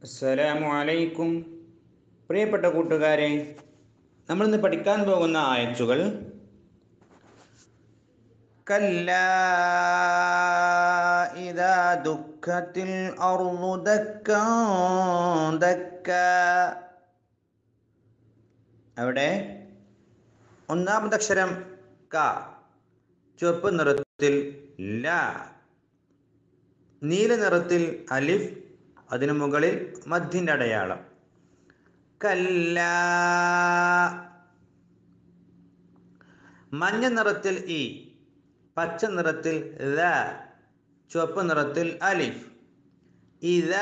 അസ്സലാമു അലൈക്കും പ്രിയപ്പെട്ട കൂട്ടുകാരെ നമ്മളിന്ന് പഠിക്കാൻ പോകുന്ന ആയത്തുകൾ കല്ല ഇതാ ദുഃഖത്തിൽ അറുന്നു ദക്ക ദക്ക അവിടെ ഒന്നാമത്തെ അക്ഷരം ക ചുവപ്പ് നിറത്തിൽ ല നീല നിറത്തിൽ അലിഫ് അതിനു മുകളിൽ മധ്യന്റെ അടയാളം കല്ല മഞ്ഞ നിറത്തിൽ ഇ പച്ച നിറത്തിൽ ല ചുവപ്പ് നിറത്തിൽ അലിഫ് ഇത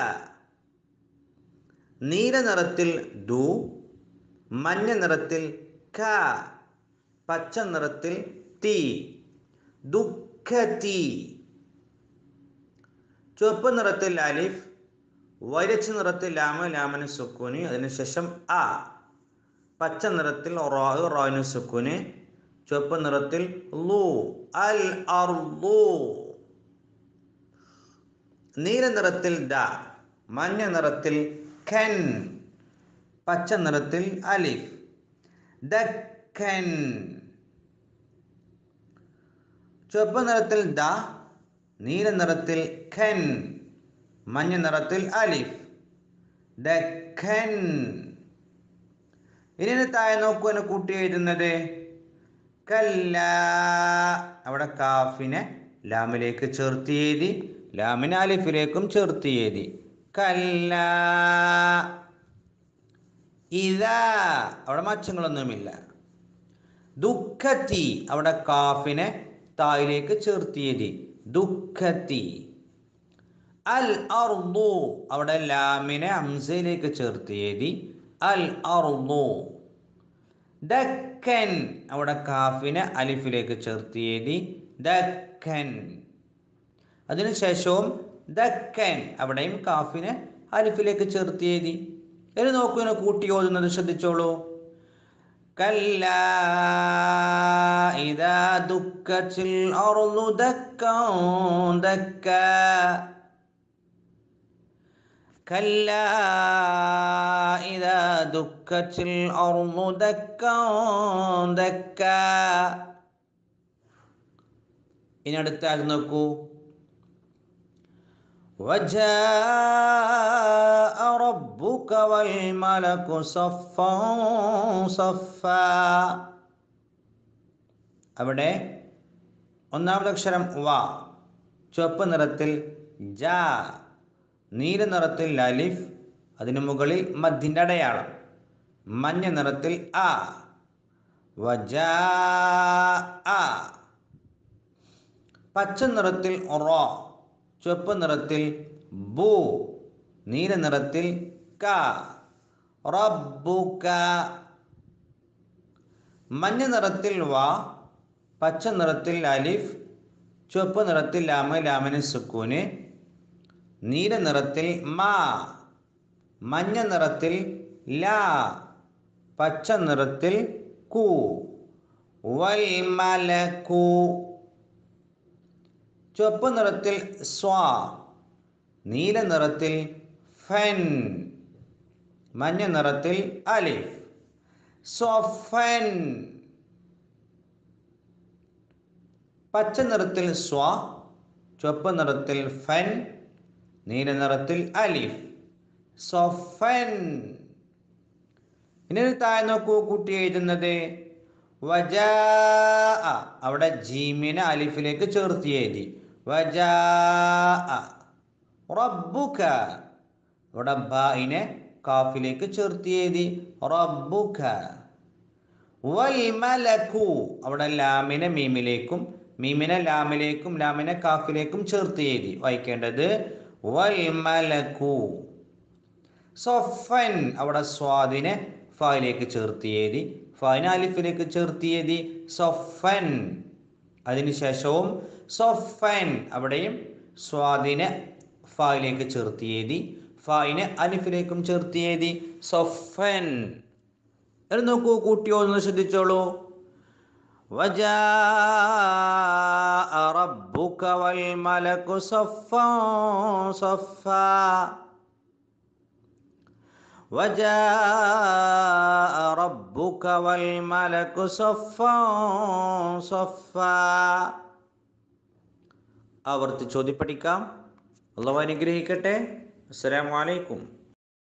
നീല നിറത്തിൽ ദു മഞ്ഞ നിറത്തിൽ ക പച്ച നിറത്തിൽ തീ ദുഃഖത്തി ചുവപ്പ് നിറത്തിൽ അലിഫ് വരച്ച നിറത്തിൽ ലാമ ലാമന് സുക്കൂന് അതിനുശേഷം ആ പച്ച നിറത്തിൽ റോ റോയിന് സുക്കൂന് ചുവപ്പ് നിറത്തിൽ ലൂ അൽ അർലൂ നീല നിറത്തിൽ ദ മഞ്ഞ നിറത്തിൽ ഖൻ പച്ച നിറത്തിൽ അലിഫ് ദക്കൻ ചുവപ്പ് നിറത്തിൽ ദ നീല നിറത്തിൽ ഖൻ മഞ്ഞ നിറത്തിൽ അലിഫ് ദഖൻ ഇനി താഴെ നോക്കൂ എന്നെ കൂട്ടി എഴുതുന്നത് കല്ല അവിടെ കാഫിനെ ലാമിലേക്ക് ചേർത്ത് എഴുതി ലാമിനെ അലിഫിലേക്കും ചേർത്ത് എഴുതി കല്ല ഇതാ അവിടെ മച്ചങ്ങളൊന്നുമില്ല ദുഃഖത്തി അവിടെ കാഫിനെ തായിലേക്ക് ചേർത്ത് എഴുതി ദുഃഖത്തി അൽ അർദു അവിടെ ലാമിനെ അംസയിലേക്ക് ചേർത്ത് എഴുതി അൽ അർദു ദക്കൻ അവിടെ കാഫിനെ അലിഫിലേക്ക് ചേർത്ത് എഴുതി ദക്കൻ അതിനുശേഷവും ദക്കൻ അവിടെയും കാഫിനെ അലിഫിലേക്ക് ചേർത്ത് എഴുതി ഇനി നോക്കൂ ഇനെ കൂട്ടി ഓതുന്നത് ശ്രദ്ധിച്ചോളൂ കല്ല ഇതാ ദുഃഖത്തിൽ അറുന്നു ദക്ക ദക്ക كلا إذا دكت الأرض دكا دكا ഇനി അടുത്ത ആൾ നോക്കൂ وجاء ربك والملك صفا صفا അവിടെ ഒന്നാമത്തെ അക്ഷരം വ ചുവപ്പ് നിറത്തിൽ ജ നീല നിറത്തിൽ അലിഫ് അതിനു മുകളിൽ മധ്യന്റെ അടയാളം മഞ്ഞ നിറത്തിൽ ആ വജാ ആ പച്ച നിറത്തിൽ റോ ചുവപ്പ് നിറത്തിൽ ബു നീല നിറത്തിൽ ക റബ്ബുക മഞ്ഞ നിറത്തിൽ വ പച്ച നിറത്തിൽ അലിഫ് ചുവപ്പ് നിറത്തിൽ ലാമ ലാമന് സുക്കൂന് നീല നിറത്തിൽ മാ മഞ്ഞ നിറത്തിൽ ലാ പച്ച നിറത്തിൽ കു വൽമലക്കു ചുവപ്പ് നിറത്തിൽ സ്വാ നീല നിറത്തിൽ ഫൻ മഞ്ഞ നിറത്തിൽ അലിഫ് സ്വഫൻ പച്ച നിറത്തിൽ സ്വാ ചുവപ്പ് നിറത്തിൽ ഫൻ നീല നിറത്തിൽ അലിഫ് സൊഫൻ ഇനി താഴെ നോക്കൂ കൂട്ടി എഴുതുന്നത് വജാ അവിടെ ജീമിനെ അലിഫിലേക്ക് ചേർത്ത് എഴുതി വജാ റബ്ബുക അവിടെ ബായിനെ കാഫിലേക്ക് ചേർത്ത് എഴുതി റബ്ബുക വൽ മലക്കു അവിടെ ലാമിനെ മീമിലേക്കും മീമിനെ ലാമിലേക്കും ലാമിനെ കാഫിലേക്കും ചേർത്ത് എഴുതി വായിക്കേണ്ടത് വൽമലക്കു സൊഫൻ അവിടെ സ്വാദിനെ ഫായിലേക്ക് ചേർത്ത് എഴുതി ഫായിനെ അലിഫിലേക്ക് ചേർത്ത് എഴുതി സൊഫൻ അതിനുശേഷവും സൊഫൻ അവിടെയും സ്വാദിനെ ഫായിലേക്ക് ചേർത്ത് എഴുതി ഫായിനെ അലിഫിലേക്കും ചേർത്ത് എഴുതി സൊഫൻ എന്ന് നോക്കൂ കൂട്ടി ഒന്ന് ശ്രദ്ധിച്ചോളൂ وجاء ربك والملك صفا صفا وجاء ربك والملك صفا صفا ആവർത്തി ചോദ്യം പഠിക്കാം അള്ളാഹു അനുഗ്രഹിക്കട്ടെ അസ്സലാമു അലൈക്കും